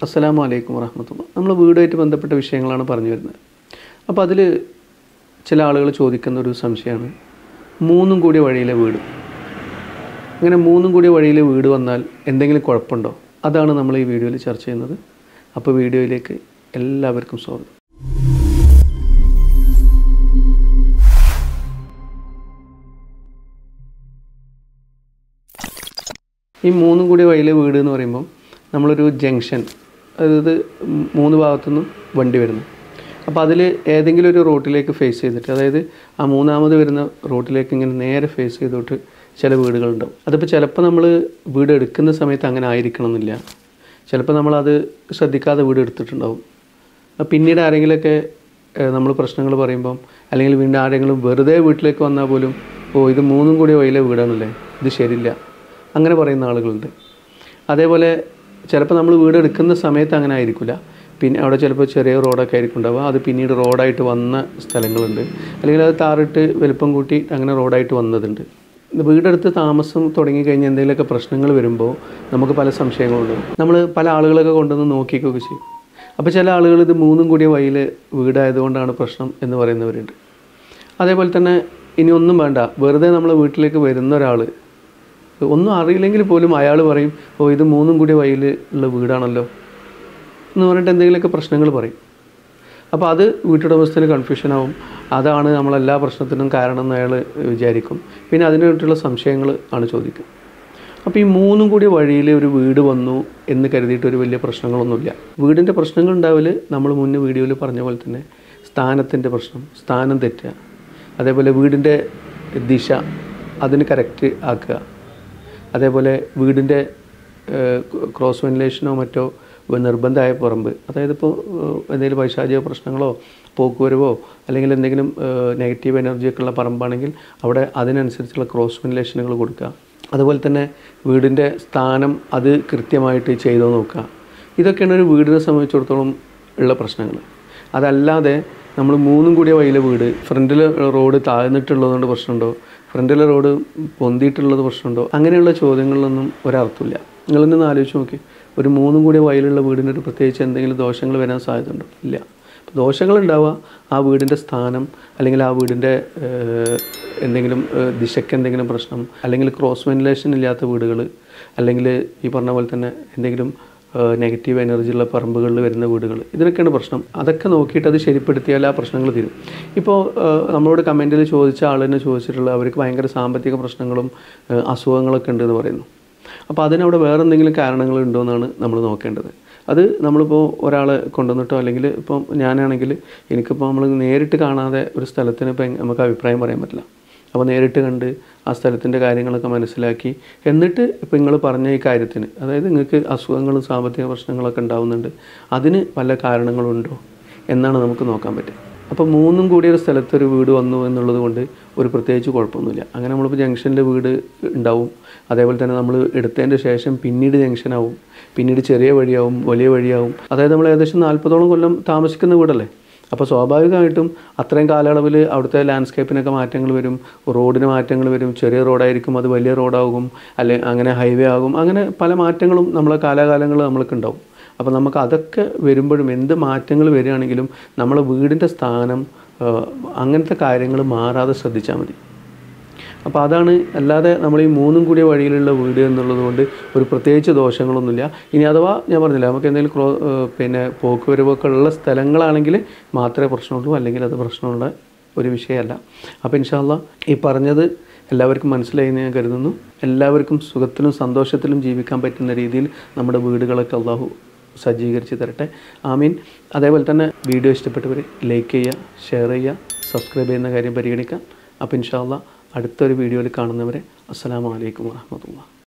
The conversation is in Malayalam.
അസ്സലാമു അലൈക്കും വറഹമത്തുള്ള നമ്മൾ വീടുമായിട്ട് ബന്ധപ്പെട്ട വിഷയങ്ങളാണ് പറഞ്ഞു വരുന്നത് അപ്പോൾ അതിൽ ചില ആളുകൾ ചോദിക്കുന്ന ഒരു സംശയമാണ് മൂന്നും കൂടിയ വഴിയിലെ വീട് അങ്ങനെ മൂന്നും കൂടിയ വഴിയിലെ വീട് വന്നാൽ എന്തെങ്കിലും കുഴപ്പമുണ്ടോ അതാണ് നമ്മൾ ഈ വീഡിയോയിൽ ചർച്ച ചെയ്യുന്നത് അപ്പോൾ വീഡിയോയിലേക്ക് എല്ലാവർക്കും സ്വാഗതം ഈ മൂന്നും കൂടി വഴിയിലെ വീട് എന്ന് പറയുമ്പോൾ നമ്മളൊരു ജംഗ്ഷൻ അതായത് മൂന്ന് ഭാഗത്തുനിന്നും വണ്ടി വരുന്നു അപ്പോൾ അതിൽ ഏതെങ്കിലും ഒരു റോട്ടിലേക്ക് ഫേസ് ചെയ്തിട്ട് അതായത് ആ മൂന്നാമത് വരുന്ന റോട്ടിലേക്ക് ഇങ്ങനെ നേരെ ഫേസ് ചെയ്തോട്ട് ചില വീടുകളുണ്ടാവും അതിപ്പോൾ ചിലപ്പോൾ നമ്മൾ വീട് എടുക്കുന്ന സമയത്ത് അങ്ങനെ ആയിരിക്കണം എന്നില്ല ചിലപ്പോൾ നമ്മളത് ശ്രദ്ധിക്കാതെ വീട് എടുത്തിട്ടുണ്ടാവും അപ്പോൾ പിന്നീട് ആരെങ്കിലുമൊക്കെ നമ്മൾ പ്രശ്നങ്ങൾ പറയുമ്പം അല്ലെങ്കിൽ വീണ്ടും ആരെങ്കിലും വെറുതെ വീട്ടിലേക്ക് വന്നാൽ പോലും ഓ ഇത് മൂന്നും കൂടി വഴിയിലെ വീടാണല്ലേ ഇത് ശരിയില്ല അങ്ങനെ പറയുന്ന ആളുകളുണ്ട് അതേപോലെ ചിലപ്പോൾ നമ്മൾ വീട് എടുക്കുന്ന സമയത്ത് അങ്ങനെ ആയിരിക്കില്ല പിന്നെ അവിടെ ചിലപ്പോൾ ചെറിയ റോഡൊക്കെ ആയിരിക്കും ഉണ്ടാവുക അത് പിന്നീട് റോഡായിട്ട് വന്ന സ്ഥലങ്ങളുണ്ട് അല്ലെങ്കിൽ അത് താറിട്ട് വലുപ്പം കൂട്ടി അങ്ങനെ റോഡായിട്ട് വന്നതുണ്ട് വീടെടുത്ത് താമസം തുടങ്ങിക്കഴിഞ്ഞാൽ എന്തെങ്കിലുമൊക്കെ പ്രശ്നങ്ങൾ വരുമ്പോൾ നമുക്ക് പല സംശയങ്ങളുണ്ട് നമ്മൾ പല ആളുകളൊക്കെ കൊണ്ടുവന്ന് നോക്കിയൊക്കെ ചെയ്യും അപ്പോൾ ചില ആളുകൾ ഇത് മൂന്നും കൂടിയ വഴിയിൽ വീടായതുകൊണ്ടാണ് പ്രശ്നം എന്ന് പറയുന്നവരുണ്ട് അതേപോലെ തന്നെ ഇനി ഒന്നും വേണ്ട വെറുതെ നമ്മളെ വീട്ടിലേക്ക് വരുന്ന ഒരാൾ ഒന്നും അറിയില്ലെങ്കിൽ പോലും അയാൾ പറയും ഓ ഇത് മൂന്നും കൂടി വഴിയിൽ ഉള്ള വീടാണല്ലോ എന്ന് പറഞ്ഞിട്ട് എന്തെങ്കിലുമൊക്കെ പ്രശ്നങ്ങൾ പറയും അപ്പോൾ അത് വീട്ടുടമസ്ഥന് കൺഫ്യൂഷൻ ആവും അതാണ് നമ്മളെല്ലാ പ്രശ്നത്തിനും കാരണം എന്ന് അയാൾ വിചാരിക്കും പിന്നെ അതിനായിട്ടുള്ള സംശയങ്ങൾ ആണ് ചോദിക്കുക അപ്പോൾ ഈ മൂന്നും കൂടി വഴിയിൽ ഒരു വീട് വന്നു എന്ന് കരുതിയിട്ട് ഒരു വലിയ പ്രശ്നങ്ങളൊന്നുമില്ല വീടിൻ്റെ പ്രശ്നങ്ങൾ ഉണ്ടാവൽ നമ്മൾ മുന്നേ വീഡിയോയിൽ പറഞ്ഞ പോലെ തന്നെ സ്ഥാനത്തിൻ്റെ പ്രശ്നം സ്ഥാനം തെറ്റുക അതേപോലെ വീടിൻ്റെ ദിശ അതിന് കറക്റ്റ് ആക്കുക അതേപോലെ വീടിൻ്റെ ക്രോസ് വെന്റിലേഷനോ മറ്റോ നിർബന്ധമായ പറമ്പ് അതായത് ഇപ്പോൾ എന്തെങ്കിലും പൈശാചിക പ്രശ്നങ്ങളോ പോക്കുവരവോ അല്ലെങ്കിൽ എന്തെങ്കിലും നെഗറ്റീവ് എനർജിയൊക്കെ ഉള്ള പറമ്പാണെങ്കിൽ അവിടെ അതിനനുസരിച്ചുള്ള ക്രോസ് വെന്റിലേഷനുകൾ കൊടുക്കുക അതുപോലെ തന്നെ വീടിൻ്റെ സ്ഥാനം അത് കൃത്യമായിട്ട് ചെയ്തോ നോക്കുക ഇതൊക്കെയാണ് ഒരു വീടിനെ സംബന്ധിച്ചിടത്തോളം ഉള്ള പ്രശ്നങ്ങൾ അതല്ലാതെ നമ്മൾ മൂന്നും കൂടിയ വഴിയിലെ വീട് ഫ്രണ്ടിൽ റോഡ് താഴ്ന്നിട്ടുള്ളതുകൊണ്ട് പ്രശ്നമുണ്ടോ ഫ്രണ്ടിലെ റോഡ് പൊന്തിയിട്ടുള്ളത് പ്രശ്നമുണ്ടോ അങ്ങനെയുള്ള ചോദ്യങ്ങളിലൊന്നും ഒരർത്ഥമില്ല നിങ്ങളൊന്ന് ആലോചിച്ച് നോക്കി ഒരു മൂന്നും കൂടി വയലുള്ള വീടിന് ഒരു പ്രത്യേകിച്ച് എന്തെങ്കിലും ദോഷങ്ങൾ വരാൻ സാധ്യതയുണ്ടോ ഇല്ല ദോഷങ്ങൾ ഉണ്ടാവുക ആ വീടിൻ്റെ സ്ഥാനം അല്ലെങ്കിൽ ആ വീടിൻ്റെ എന്തെങ്കിലും ദിശയ്ക്ക് എന്തെങ്കിലും പ്രശ്നം അല്ലെങ്കിൽ ക്രോസ് വെന്റിലേഷൻ ഇല്ലാത്ത വീടുകൾ അല്ലെങ്കിൽ ഈ പറഞ്ഞ പോലെ തന്നെ എന്തെങ്കിലും നെഗറ്റീവ് എനർജി ഉള്ള പറമ്പുകളിൽ വരുന്ന വീടുകൾ ഇതിനൊക്കെയാണ് പ്രശ്നം അതൊക്കെ നോക്കിയിട്ട് അത് ശരിപ്പെടുത്തിയാൽ ആ പ്രശ്നങ്ങൾ തീരും ഇപ്പോൾ നമ്മളോട് കമൻറ്റിൽ ചോദിച്ച ആൾ തന്നെ ചോദിച്ചിട്ടുള്ള അവർക്ക് ഭയങ്കര സാമ്പത്തിക പ്രശ്നങ്ങളും അസുഖങ്ങളൊക്കെ ഉണ്ടെന്ന് പറയുന്നു അപ്പോൾ അതിനവിടെ വേറെ എന്തെങ്കിലും കാരണങ്ങൾ ഉണ്ടോ എന്നാണ് നമ്മൾ നോക്കേണ്ടത് അത് നമ്മളിപ്പോൾ ഒരാളെ കൊണ്ടുവന്നിട്ടോ അല്ലെങ്കിൽ ഇപ്പം ഞാനാണെങ്കിൽ എനിക്കിപ്പോൾ നമ്മൾ നേരിട്ട് കാണാതെ ഒരു സ്ഥലത്തിന് ഇപ്പം നമുക്ക് അഭിപ്രായം പറയാൻ പറ്റില്ല അപ്പോൾ നേരിട്ട് കണ്ട് ആ സ്ഥലത്തിൻ്റെ കാര്യങ്ങളൊക്കെ മനസ്സിലാക്കി എന്നിട്ട് ഇപ്പോൾ നിങ്ങൾ പറഞ്ഞ ഈ കാര്യത്തിന് അതായത് നിങ്ങൾക്ക് അസുഖങ്ങളും സാമ്പത്തിക പ്രശ്നങ്ങളൊക്കെ ഉണ്ടാവുന്നുണ്ട് അതിന് വല്ല കാരണങ്ങളുണ്ടോ എന്നാണ് നമുക്ക് നോക്കാൻ പറ്റുക അപ്പോൾ മൂന്നും കൂടി ഒരു സ്ഥലത്ത് ഒരു വീട് വന്നു എന്നുള്ളത് കൊണ്ട് ഒരു പ്രത്യേകിച്ച് കുഴപ്പമൊന്നുമില്ല അങ്ങനെ നമ്മളിപ്പോൾ ജംഗ്ഷനിൽ വീട് ഉണ്ടാവും അതേപോലെ തന്നെ നമ്മൾ എടുത്തതിൻ്റെ ശേഷം പിന്നീട് ജംഗ്ഷനാവും പിന്നീട് ചെറിയ വഴിയാവും വലിയ വഴിയാവും അതായത് നമ്മൾ ഏകദേശം നാൽപ്പതോളം കൊല്ലം താമസിക്കുന്ന വീടല്ലേ അപ്പോൾ സ്വാഭാവികമായിട്ടും അത്രയും കാലയളവിൽ അവിടുത്തെ ലാൻഡ്സ്കേപ്പിനൊക്കെ മാറ്റങ്ങൾ വരും റോഡിന് മാറ്റങ്ങൾ വരും ചെറിയ റോഡായിരിക്കും അത് വലിയ റോഡാകും അല്ലെ അങ്ങനെ ഹൈവേ ആകും അങ്ങനെ പല മാറ്റങ്ങളും നമ്മളെ കാലാകാലങ്ങൾ നമ്മൾക്ക് ഉണ്ടാവും അപ്പോൾ നമുക്ക് അതൊക്കെ വരുമ്പോഴും എന്ത് മാറ്റങ്ങൾ വരികയാണെങ്കിലും നമ്മളെ വീടിൻ്റെ സ്ഥാനം അങ്ങനത്തെ കാര്യങ്ങൾ മാറാതെ ശ്രദ്ധിച്ചാൽ മതി അപ്പോൾ അതാണ് അല്ലാതെ നമ്മൾ ഈ മൂന്നും കൂടിയ വഴിയിലുള്ള വീട് എന്നുള്ളത് കൊണ്ട് ഒരു പ്രത്യേകിച്ച് ദോഷങ്ങളൊന്നുമില്ല ഇനി അഥവാ ഞാൻ പറഞ്ഞില്ല നമുക്ക് എന്തെങ്കിലും ക്രോ പിന്നെ പോക്കുവരവൊക്കെ ഉള്ള സ്ഥലങ്ങളാണെങ്കിൽ മാത്രമേ പ്രശ്നമുള്ളൂ അല്ലെങ്കിൽ അത് പ്രശ്നമുള്ള ഒരു വിഷയമല്ല അപ്പോൾ ഇൻഷാല്ല ഈ പറഞ്ഞത് എല്ലാവർക്കും മനസ്സിലായി എന്ന് ഞാൻ കരുതുന്നു എല്ലാവർക്കും സുഖത്തിലും സന്തോഷത്തിലും ജീവിക്കാൻ പറ്റുന്ന രീതിയിൽ നമ്മുടെ വീടുകളൊക്കെ അള്ളാഹു സജ്ജീകരിച്ച് തരട്ടെ ആമീൻ അതേപോലെ തന്നെ വീഡിയോ ഇഷ്ടപ്പെട്ടവർ ലൈക്ക് ചെയ്യുക ഷെയർ ചെയ്യുക സബ്സ്ക്രൈബ് ചെയ്യുന്ന കാര്യം പരിഗണിക്കാം അപ്പോൾ ഇൻഷാല്ല അടുത്തൊരു വീഡിയോയിൽ കാണുന്നവരെ അസ്സാം വലൈക്കും വാഹമത്തുള്ള